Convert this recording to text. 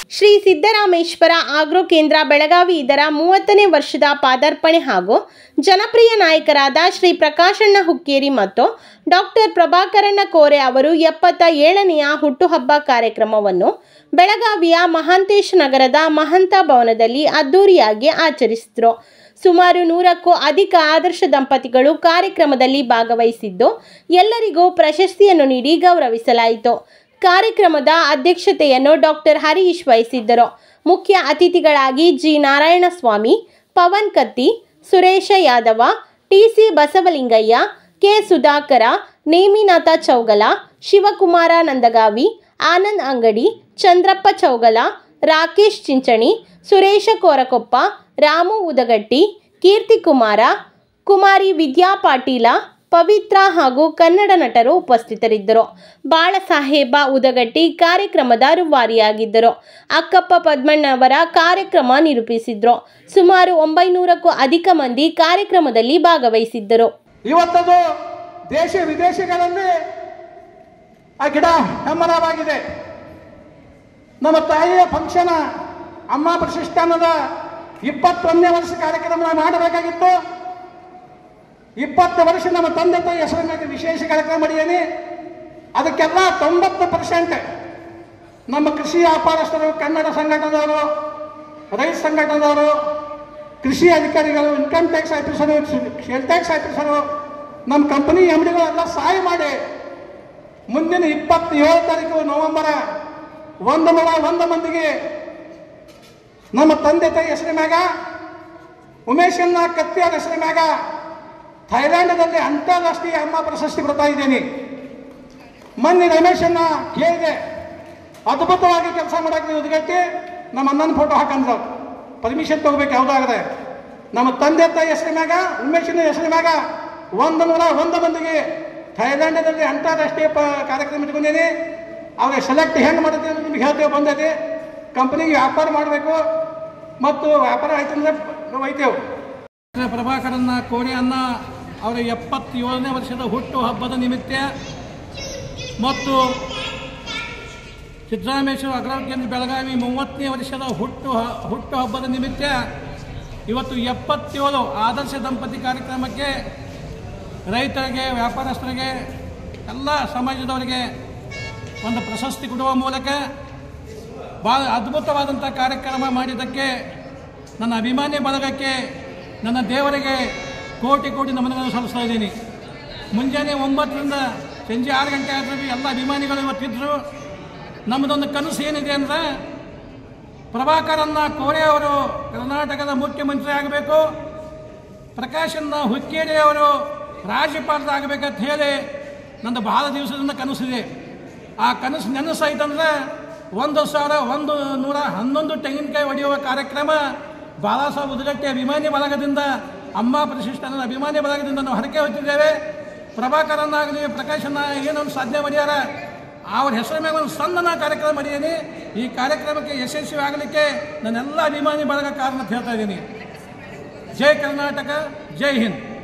Shri Siddarameshwara agro ಕೇಂದ್ರ ಬೆಳಗಾವಿ ಇದರ ಮೂವತ್ತನೇ ವರ್ಷದ ಪಾದಾರ್ಪಣೆ ಹಾಗೂ ಜನಪ್ರಿಯ ನಾಯಕರಾದ ಶ್ರೀ ಪ್ರಕಾಶಣ್ಣ ಹುಕ್ಕೇರಿ ಮತ್ತು ಡಾಕ್ಟರ್ ಪ್ರಭಾಕರಣ್ಣ ಕೋರೆ ಅವರು ಎಪ್ಪತ್ತ ಏಳನೆಯ ಹುಟ್ಟುಹಬ್ಬ ಕಾರ್ಯಕ್ರಮವನ್ನು ಬೆಳಗಾವಿಯ ಮಹಾಂತೇಶ್ ನಗರದ ಮಹಂತ ಭವನದಲ್ಲಿ ಅದ್ದೂರಿಯಾಗಿ ಆಚರಿಸಿದರು ಸುಮಾರು ನೂರಕ್ಕೂ ಅಧಿಕ ಆದರ್ಶ ದಂಪತಿಗಳು ಕಾರ್ಯಕ್ರಮದಲ್ಲಿ ಭಾಗವಹಿಸಿದ್ದು ಎಲ್ಲರಿಗೂ ಪ್ರಶಸ್ತಿಯನ್ನು ನೀಡಿ ಗೌರವಿಸಲಾಯಿತು ಕಾರ್ಯಕ್ರಮದ ಅಧ್ಯಕ್ಷತೆಯನ್ನು ಡಾಕ್ಟರ್ ಹರೀಶ್ ವಹಿಸಿದ್ದರು ಮುಖ್ಯ ಅತಿಥಿಗಳಾಗಿ G Narayanaswamy Pavan Katti Suresha Yadava T C Basavalingaiah K Sudhakara Neminatha Chougala Shivakumara Nandagavi Anand Angadi Chandrappa Chougala Rakesh Chinchani Suresh ಕೋರಕೊಪ್ಪ Ramu Udagatti ಕೀರ್ತಿಕುಮಾರ ಕುಮಾರಿ ವಿದ್ಯಾ ಪಾಟೀಲ ಪವಿತ್ರ ಹಾಗೂ ಕನ್ನಡ ನಟರು ಉಪಸ್ಥಿತರಿದ್ದರು ಬಾಳಸಾಹೇಬ ಉದಗಟ್ಟಿ ಕಾರ್ಯಕ್ರಮದ ರೂವಾರಿಯಾಗಿದ್ದರು ಅಕ್ಕಪ್ಪ ಪದ್ಮಣ್ಣವರ ಕಾರ್ಯಕ್ರಮ ನಿರೂಪಿಸಿದ್ರು ಸುಮಾರು ಒಂಬೈನೂರಕ್ಕೂ ಅಧಿಕ ಮಂದಿ ಕಾರ್ಯಕ್ರಮದಲ್ಲಿ ಭಾಗವಹಿಸಿದ್ದರು ಇವತ್ತದು ದೇಶ ವಿದೇಶಗಳಲ್ಲಿ ಆ ಗಿಡ ಹೆಮ್ಮರವಾಗಿದೆ ನಮ್ಮ ತಾಯಿಯ ಫಂಕ್ಷನ್ ಅಮ್ಮ ಪ್ರತಿಷ್ಠಾನದ ಇಪ್ಪತ್ತೊಂದನೇ ವರ್ಷ ಕಾರ್ಯಕ್ರಮ ಮಾಡಬೇಕಾಗಿತ್ತು ಇಪ್ಪತ್ತು ವರ್ಷ ನಮ್ಮ ತಂದೆ ತಾಯಿ ಹೆಸರಿನಾಗ ವಿಶೇಷ ಕಾರ್ಯಕ್ರಮ ಮಾಡಿದ್ದೀನಿ ಅದಕ್ಕೆಲ್ಲ ತೊಂಬತ್ತು ಪರ್ಸೆಂಟ್ ನಮ್ಮ ಕೃಷಿ ವ್ಯಾಪಾರಸ್ಥರು ಕನ್ನಡ ಸಂಘಟನೆದವರು ರೈತ ಸಂಘಟನೆದವರು ಕೃಷಿ ಅಧಿಕಾರಿಗಳು income tax officer sale tax officer ನಮ್ಮ ಕಂಪನಿ ಎಮ್ ಡಿಗಳೆಲ್ಲ ಸಹಾಯ ಮಾಡಿ ಮುಂದಿನ ಇಪ್ಪತ್ತೇಳು ತಾರೀಕು ನವೆಂಬರ ಒಂದು ನೂರ ಒಂದು ಮಂದಿಗೆ ನಮ್ಮ ತಂದೆ ತಾಯಿ ಹೆಸರಿನ ಮ್ಯಾಗ ಉಮೇಶನ್ನ ಕತ್ತಿಯವರ ಹೆಸರಿನ ಮ್ಯಾಗ ಥೈಲ್ಯಾಂಡ್ನಲ್ಲಿ ಅಂತಾರಾಷ್ಟ್ರೀಯ ಅಮ್ಮ ಪ್ರಶಸ್ತಿ ಕೊಡ್ತಾ ಇದ್ದೀನಿ ಮೊನ್ನೆ ರಮೇಶನ್ನ ಕೇಳಿದೆ ಅದ್ಭುತವಾಗಿ ಕೆಲಸ ಮಾಡಕ್ಕೆ ನೀವು ಉದ್ಗಟ್ಟಿ ನಮ್ಮ ಅಣ್ಣನ ಫೋಟೋ ಹಾಕಂದ್ರು ಪರ್ಮಿಷನ್ ತಗೋಬೇಕು ಯಾವುದಾಗದೆ ನಮ್ಮ ತಂದೆ ತಾಯಿ ಹೆಸರಿನ ಮ್ಯಾಗ ಉಮೇಶನ ಹೆಸರಿನ ಮ್ಯಾಗ ಒಂದು ನೂರ ಒಂದು ಮಂದಿಗೆ ಥೈಲ್ಯಾಂಡ್ನಲ್ಲಿ ಅಂತಾರಾಷ್ಟ್ರೀಯ ಪ ಕಾರ್ಯಕ್ರಮ ಇಟ್ಕೊಂಡೀನಿ ಅವ್ರಿಗೆ ಸೆಲೆಕ್ಟ್ ಹೆಂಗೆ ಮಾಡುತ್ತೆ ಅಂತ ನಿಮ್ಗೆ ಹೇಳ್ತೇವೆ ಬಂದೈತಿ ಕಂಪ್ನಿಗೆ ವ್ಯಾಪಾರ ಮಾಡಬೇಕು ಮತ್ತು ವ್ಯಾಪಾರ ಆಯ್ತು ಅಂದ್ರೆ ನಾವು ಒಯ್ತೇವೆ ಪ್ರಭಾಕರನ್ನ ಕೋರೆ ಅನ್ನ ಅವರ ಎಪ್ಪತ್ತೇಳನೇ ವರ್ಷದ ಹುಟ್ಟು ಹಬ್ಬದ ನಿಮಿತ್ತ ಮತ್ತು ಸಿದ್ದರಾಮೇಶ್ವರ ಅಗ್ರಕೇಂದ್ರ ಬೆಳಗಾವಿ ಮೂವತ್ತನೇ ವರ್ಷದ ಹುಟ್ಟು ಹ- ಹುಟ್ಟು ಹಬ್ಬದ ನಿಮಿತ್ತ ಇವತ್ತು ಎಪ್ಪತ್ತೇಳು ಆದರ್ಶ ದಂಪತಿ ಕಾರ್ಯಕ್ರಮಕ್ಕೆ ರೈತರಿಗೆ ವ್ಯಾಪಾರಸ್ಥರಿಗೆ ಎಲ್ಲ ಸಮಾಜದವರಿಗೆ ಒಂದು ಪ್ರಶಸ್ತಿ ಕೊಡುವ ಮೂಲಕ ಭಾಳ ಅದ್ಭುತವಾದಂಥ ಕಾರ್ಯಕ್ರಮ ಮಾಡಿದ್ದಕ್ಕೆ ನನ್ನ ಅಭಿಮಾನಿ ಬಳಗಕ್ಕೆ ನನ್ನ ದೇವರಿಗೆ ಕೋಟಿ ಕೋಟಿ ನಮನಗಳನ್ನು ಸಲ್ಲಿಸ್ತಾ ಇದ್ದೀನಿ ಮುಂಜಾನೆ ಒಂಬತ್ತರಿಂದ ಸಂಜೆ ಆರು ಗಂಟೆ ಆದ್ರೂ ಎಲ್ಲ ಅಭಿಮಾನಿಗಳು ಇವತ್ತಿದ್ರು ನಮ್ಮದೊಂದು ಕನಸು ಏನಿದೆ ಅಂದರೆ ಪ್ರಭಾಕರನ್ನ ಕೋರೆ ಅವರು ಕರ್ನಾಟಕದ ಮುಖ್ಯಮಂತ್ರಿ ಆಗಬೇಕು ಪ್ರಕಾಶನ್ನ ಹುಕ್ಕೇರಿ ಅವರು ರಾಜ್ಯಪಾಲರಾಗಬೇಕಂತ ಹೇಳಿ ನಂದು ಬಹಳ ದಿವಸದಿಂದ ಕನಸಿದೆ ಆ ಕನಸು ನೆನಸಾಯ್ತಂದ್ರೆ ಒಂದು ಸಾವಿರ ಒಂದು ನೂರ ಹನ್ನೊಂದು ತೆಂಗಿನಕಾಯಿ ಹೊಡೆಯುವ ಕಾರ್ಯಕ್ರಮ ಬಾಲಾ ಸಾಹೇಬ್ ಉದಗಟ್ಟಿ ಅಭಿಮಾನಿ ಬಳಗದಿಂದ ಅಮ್ಮ ಪ್ರತಿಷ್ಠಾನದ ಅಭಿಮಾನಿ ಬಳಗದಿಂದ ನಾವು ಹರಕೆ ಹೊತ್ತಿದ್ದೇವೆ ಪ್ರಭಾಕರನ್ನಾಗಲಿ ಪ್ರಕಾಶನ್ನ ಏನೊಂದು ಸಾಧನೆ ಮಾಡ್ಯಾರ ಅವ್ರ ಹೆಸರ ಮೇಲೆ ಒಂದು ಸಣ್ಣ ಕಾರ್ಯಕ್ರಮ ಮಾಡಿದ್ದೀನಿ ಈ ಕಾರ್ಯಕ್ರಮಕ್ಕೆ ಯಶಸ್ವಿ ಆಗಲಿಕ್ಕೆ ನನ್ನೆಲ್ಲ ಅಭಿಮಾನಿ ಬಳಗ ಕಾರಣ ಅಂತ ಹೇಳ್ತಾ ಇದ್ದೀನಿ ಜೈ ಕರ್ನಾಟಕ ಜೈ ಹಿಂದ್